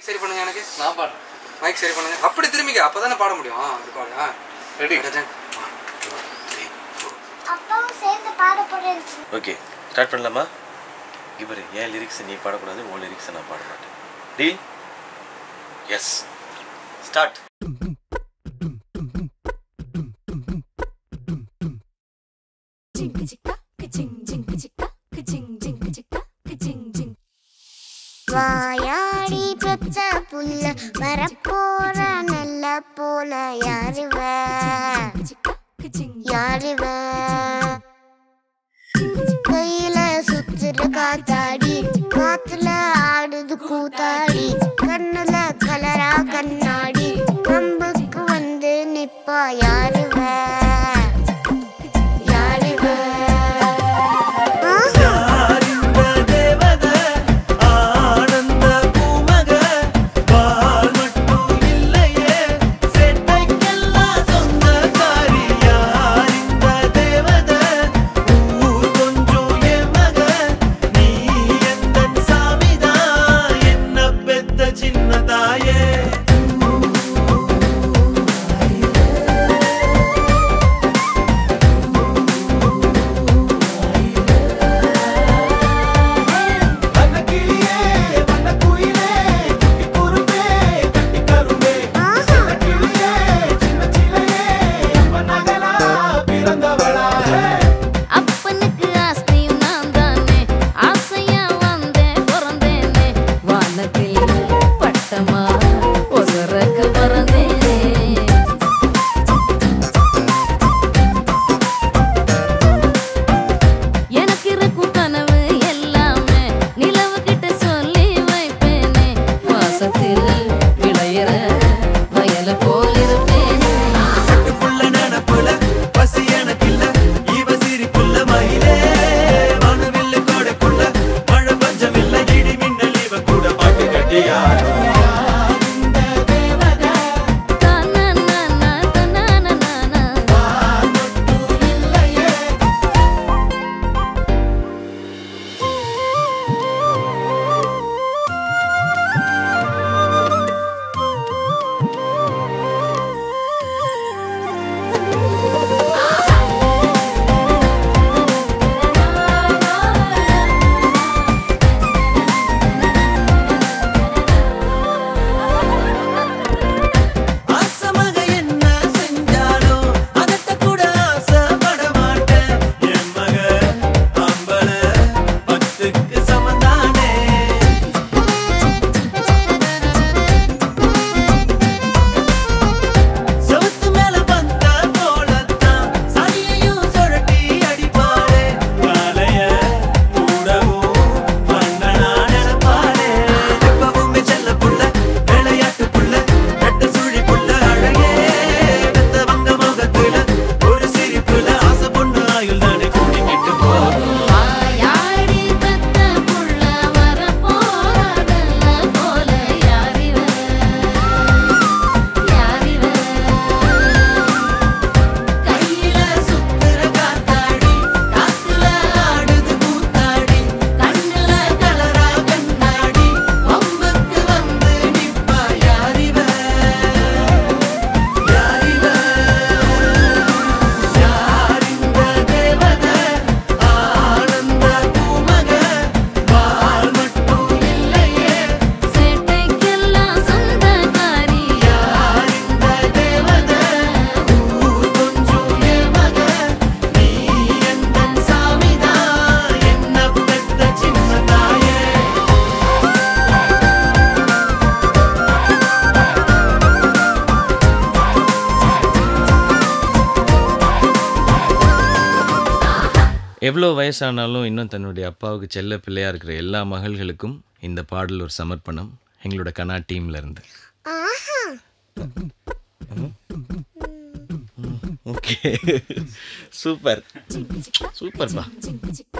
சரி பண்ணுங்க எனக்கு நான் பாடுறேன் மைக் சரி பண்ணுங்க அப்படி திரும்பிக்க அப்பதானே பாட முடியும் ஆ, அப்படி பாடு ஆ. Ready One, two, three, four. அப்பாவும் சேர்ந்து பாட போறேன் ஓகே ஸ்டார்ட் பண்ணலாமா இவர் என் லிரிக்ஸ் நீ பாடக்கூடாது உன் லிரிக்ஸ் நான் பாட மாட்டேன் டீல் எஸ் ஸ்டார்ட் வாயாடி பெத்த புள்ள வரப்போற நல்ல போல யாருவ யாருவ கையில சுத்துற காத்தாடி காத்துல ஆடுது கூத்தாடி கண்ணுல கலரா கண்ணாடி கம்புக்கு வந்து நிப்பா யாருவ யாருவ ஆஹா ஆனந்த பூமக பால் மட்டும் இல்லையே செட்டைக்கெல்லாம் சொந்தக்காரி யார் இந்த தேவத ஊர் கொஞ்சம் என் மக நீ எந்த சாமிதான் என்ன பெத்த சின்ன தாயே வண்ணக்கிளியே வண்ணக்குயிலே குட்டி குரும்பே கட்டி கரும்பே ஆஹா கிளியே சின்ன சிலையே அம்மன் நகலா பிறந்தவளா அப்பனுக்கு ஆஸ்தியும் நான் தானே ஆசையா வந்தேன் பிறந்தேனே வானத்தில் பட்டமா ஒசரக்கு பறந்தேனே எனக்கு இருக்கும் கனவு எல்லாமே நிலவு கிட்ட சொல்லி வைப்பேனே வாசத்தில் விளையிற வயல போல் இருப்பேனே புள்ள நனப்புல பசி எனக்கில்ல இவ சிரிப்புள்ள மயிலே வானவில்ல கோடைக்குள்ள மழை பஞ்சமில்ல இடி மின்னல் இவ கூட பாட்டு கட்டியாரு தனனன தனனனன ஆசமக என்ன செஞ்சாலும் அதட்ட கூட ஆசைப்பட மாட்டேன் என் மக அம்பள பத்துக்கு சமந்தானே செவுத்து மேல வந்த போலத்தான் சனியையும் சுழட்டி அடிப்பாளே காலைய கூடவும் பண்ணனா நினைப்பாளே எப்பவுமே செல்ல புள்ள விளையாட்டு புள்ள ரெட்ட சுழி புள்ள அழகே வெத்த வங்க முகத்துல ஒரு சிரிப்புல ஆசை பொண்ணு ஆயுள் தானே கூட்டிக்கிட்டு போகும் வாயாடி பெத்த புள்ள வரப்போறதல்ல போல யாரிவ யாரிவ கையில சுத்துற காத்தாடி காத்துல ஆடுது கூத்தாடி கண்ணுல கலரா கண்ணாடி வம்புக்கு வந்து நிப்பா யாரிவ யாரிவ யார் இந்த தேவத ஆனந்த பூமக பால் மட்டும் இல்லையே சேட்டைக்கெல்லாம் சொந்தக்காரி யார் இந்த தேவத ஊர் கொஞ்சம் என் மக நீ எந்த சாமிதான் என்ன பெத்த சின்ன தாயே எவ்வளோ வயசானாலும் இன்னும் தன்னுடைய அப்பாவுக்கு செல்ல பிள்ளையா இருக்கிற எல்லா மகள்களுக்கும் இந்த பாடல் ஒரு சமர்ப்பணம் எங்களோட கனா டீம்ல இருந்து ஆஹா ஓகே சூப்பர் சூப்பர்ப்பா சிங்கு சிக்கு